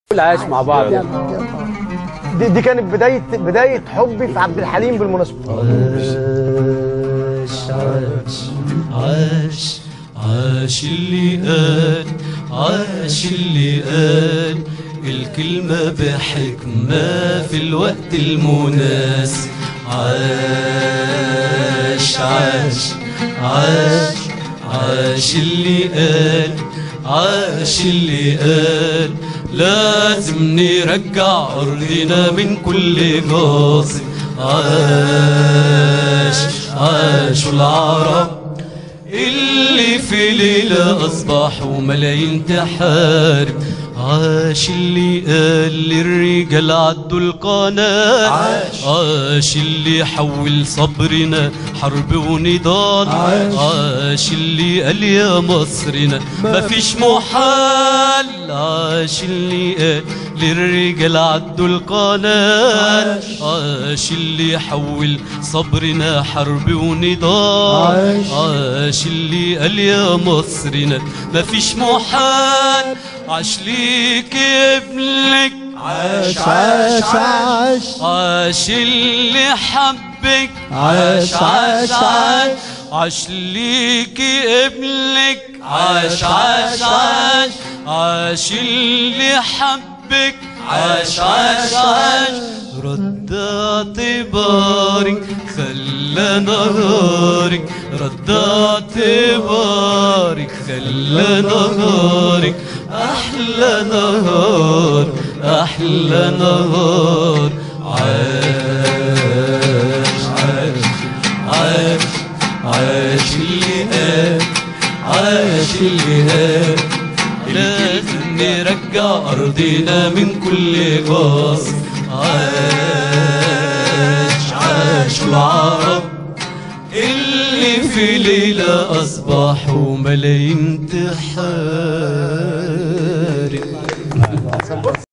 العاش مع بعض دي, دي كانت بدايه بدايه حبي في عبد الحليم بالمناسبه عاش عاش عاش اللي قال عاش اللي قال الكلمة بحكمة في الوقت المناسب عاش عاش عاش عاش اللي قال عاش اللي قال لازم نرجع أرضنا من كل غاصب عاش عاش العرب اللي في ليلة أصبحوا ملايين تحارب عاش اللي قال للرجال عدوا القناة عاش, عاش اللي حول صبرنا حرب ونضال عاش, عاش اللي قال يا مصرنا مفيش محال عاش اللي قال للرجال عدوا القناة عاش اللي حول صبرنا حرب ونضال عاش اللي قال يا مصرنا مفيش محال عاش ليك ابنك عاش عاش عاش عاش اللي حبك عاش عاش عاش عاش ليك ابنك عاش عاش عاش عاش اللي حبك عاش عاش عاش رد اعتبارك خلى نهارك رد اعتبارك خلى نهارك احلى نهار احلى نهار عاش عاش عاش عاش اللي قال عاش اللي قال لازم نرجع أرضنا من كل غاصب عاش عاش العرب اللي في ليلة أصبحوا ملايين تحارب